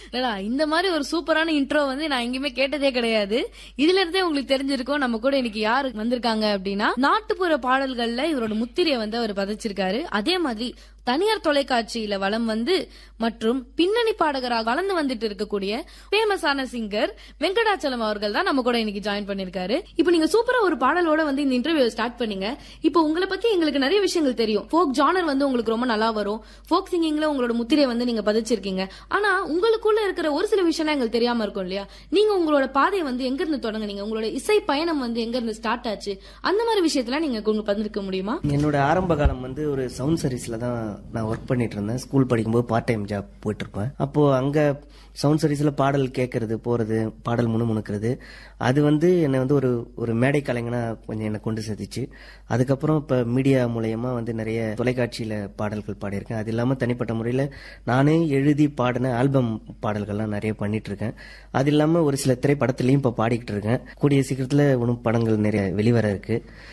இல்லடா இந்த மாதிரி ஒரு சூப்பரான இன்ட்ரோ வந்து நான் எங்கேயுமே கேட்டதே கிடையாது இதுல இருந்தே உங்களுக்கு தெரிஞ்சிருக்கும் நம்ம கூட இன்னைக்கு யாரு வந்திருக்காங்க அப்படின்னா நாட்டுப்புற பாடல்கள்ல இவரோட முத்திரையை வந்து அவர் பதிச்சிருக்காரு அதே மாதிரி தனியார் தொலைக்காட்சியில வலம் வந்து மற்றும் பின்னணி பாடகராக வளர்ந்து வந்துட்டு இருக்கக்கூடிய ஃபேமஸான சிங்கர் வெங்கடாச்சலம் அவர்கள் தான் நம்ம கூட இன்னைக்கு ஜாயின் பண்ணிருக்காரு இப்போ நீங்க சூப்பரா ஒரு பாடலோட வந்து இந்த இன்டர்வியூ ஸ்டார்ட் பண்ணீங்க இப்போ உங்களை பத்தி எங்களுக்கு நிறைய விஷயங்கள் தெரியும் ஃபோக் ஜானர் வந்து உங்களுக்கு ரொம்ப நல்லா வரும் ஃபோக் சிங்கிங்ல உங்களோட முத்திரையை வந்து நீங்க பதிச்சிருக்கீங்க ஆனா உங்களுக்குள்ள இருக்கிற ஒரு சில விஷயம்லாம் எங்களுக்கு தெரியாம இருக்கும் இல்லையா நீங்க உங்களோட பாதையை வந்து எங்க இருந்து தொடங்குனீங்க உங்களோட இசை பயணம் வந்து எங்க இருந்து ஸ்டார்ட் ஆச்சு அந்த மாதிரி விஷயத்துல நீங்க கொஞ்சம் பகிர்ந்துக்க முடியுமா என்னோட ஆரம்ப காலம் வந்து ஒரு சவுண்ட் சர்வீஸ்ல தான் நான் ஒர்க் பண்ணிட்டு இருந்தேன் ஸ்கூல் படிக்கும்போது பார்ட் டைம் ஜாப் போயிட்டு இருப்பேன் அப்போ அங்க சவுண்ட் சர்வீஸ்ல பாடல் கேட்கறது போறது பாடல் முணுமுணுக்கிறது அது வந்து என்னை வந்து ஒரு ஒரு மேடை கலைஞனா கொஞ்சம் என்னை கொண்டு சேர்த்துச்சு அதுக்கப்புறம் இப்ப மீடியா மூலயமா வந்து நிறைய தொலைக்காட்சியில பாடல்கள் பாடியிருக்கேன் அது இல்லாம தனிப்பட்ட முறையில நானே எழுதி பாடின ஆல்பம் பாடல்கள்லாம் நிறைய பண்ணிட்டு இருக்கேன் அது இல்லாம ஒரு சில திரைப்படத்திலையும் இப்ப பாடிக்கிட்டு இருக்கேன் கூடிய சீக்கிரத்துல இன்னும் படங்கள் நிறைய வெளிவர இருக்கு